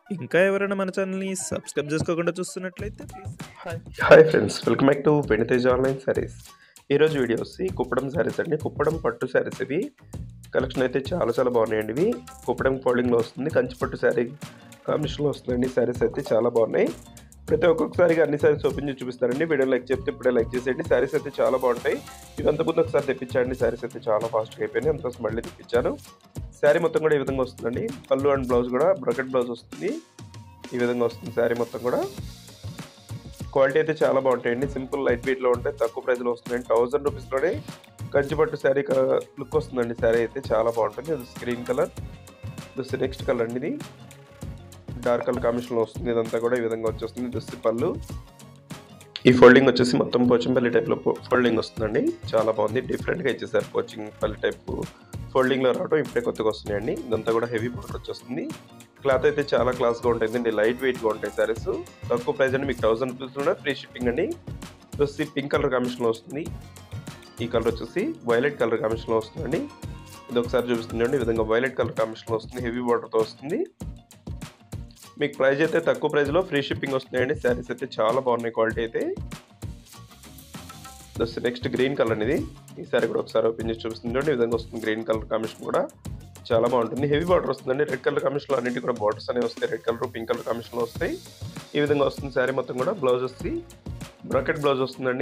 ఇంకా ఎవరైనా మన ఛానల్‌ని సబ్స్క్రైబ్ చేసుకోకుండా చూస్తున్నట్లయితే please hi. Hi friends welcome back to వెనితేజ్ ఆన్లైన్ శారీస్ ఈరోజు వీడియో వచ్చి కుప్పడం శారీస్ అండి కుప్పడం పట్టు శారీస్ ఇవి కలెక్షన్ అయితే చాలా చాలా బాగున్నాయండి ఇవి కుప్పడం ఫోల్డింగ్లో వస్తుంది కంచి పట్టు శారీ కాంబినేషన్లో వస్తుందండి శారీస్ అయితే చాలా బాగున్నాయి ప్రతి ఒక్కొక్కసారిగా అన్ని శారీస్ ఓపెన్ చేసి చూపిస్తారండి వీడియో లైక్ చెప్తే ఇప్పుడే లైక్ చేసేయండి శారీస్ అయితే చాలా బాగుంటాయి ఇవి అంతకుముందు ఒకసారి తెప్పించండి శారీస్ అయితే చాలా ఫాస్ట్గా అయిపోయినాయి అందుకోసం మళ్ళీ తెప్పించాను శారీ మొత్తం కూడా ఈ విధంగా వస్తుందండి పళ్ళు అండ్ బ్లౌజ్ కూడా బ్రకెట్ బ్లౌజ్ వస్తుంది ఈ విధంగా వస్తుంది శారీ మొత్తం కూడా క్వాలిటీ అయితే చాలా బాగుంటాయండి సింపుల్ లైట్ వెయిట్లో ఉంటాయి తక్కువ ప్రైస్లో వస్తున్నాయి థౌజండ్ రూపీస్లోనే కంచిపట్టు శారీ లుక్ వస్తుందండి శారీ అయితే చాలా బాగుంటుంది అది screen colour this next colour అండి ఇది డార్క్ కలర్ కాంబినేషన్లో వస్తుంది ఇదంతా కూడా ఈ విధంగా వచ్చేస్తుంది దిస్ పళ్ళు ఈ ఫోల్డింగ్ వచ్చేసి మొత్తం పోచంపల్లి టైప్లో ఫోల్డింగ్ వస్తుందండి చాలా బాగుంది డిఫరెంట్గా ఇచ్చేసారు పోచింగ్పల్లి టైప్ ఫోల్డింగ్లో రావడం ఇప్పుడే కొత్తగా వస్తున్నాయండి ఇదంతా కూడా హెవీ బోర్డర్ వచ్చేస్తుంది క్లాత్ అయితే చాలా క్లాస్గా ఉంటుంది లైట్ వెయిట్గా ఉంటాయి సారీస్ తక్కువ ప్రైస్ అండి మీకు థౌసండ్ రూపీస్లో ఫ్రీ షిప్పింగ్ అండి వచ్చి పింక్ కలర్ కాంబినేషన్లో వస్తుంది ఈ కలర్ వచ్చేసి వైలెట్ కలర్ కాంబినేషన్లో వస్తుందండి ఇది ఒకసారి చూపిస్తుంది అండి ఈ విధంగా వైలెట్ కలర్ కాంబినేషన్లో వస్తుంది హెవీ బార్డర్తో వస్తుంది మీకు ప్రైస్ అయితే తక్కువ ప్రైస్లో ఫ్రీ షిప్పింగ్ వస్తున్నాయండి శారీస్ అయితే చాలా బాగున్నాయి క్వాలిటీ అయితే దస్ నెక్స్ట్ గ్రీన్ కలర్ ఇది ఈ సారీ కూడా ఒకసారి ఓపెన్ చేసి చూపిస్తుంది చూడండి ఈ విధంగా వస్తుంది గ్రీన్ కలర్ కాంబినేషన్ కూడా చాలా బాగుంటుంది హెవీ బార్డర్ వస్తుందండి రెడ్ కలర్ కాంబినేషన్లో అన్నిటి కూడా బార్డర్స్ అనేవి వస్తాయి రెడ్ కలర్ పింక్ కలర్ కాంబినేషన్లో వస్తాయి ఈ విధంగా వస్తుంది శారీ మొత్తం కూడా బ్లౌజ్ వస్తుంది బ్రాకెట్ బ్లౌజ్ వస్తుందండి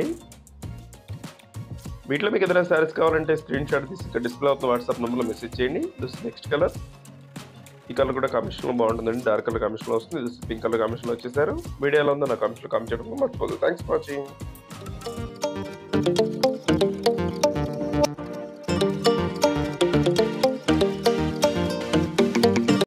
వీటిలో మీకు ఏదైనా శారీస్ కావాలంటే స్క్రీన్ షాట్ తీసి ఇక్కడ డిస్ప్లే అవుతున్న వాట్సాప్ నెంబర్లో మెసేజ్ చేయండి దిస్ నెక్స్ట్ కలర్ ఈ కలర్ కూడా కాంబినేషన్లో బాగుంటుందండి డార్క్ కలర్ కాంబినేషన్లో వస్తుంది దిస్ పింక్ కలర్ కాంబినేషన్లో వచ్చేసారు వీడియోలో ఉందో నా కాంబినేషన్ కామెంట్ చేయడం మర్చిపోదు థ్యాంక్స్ ఫర్ వాచింగ్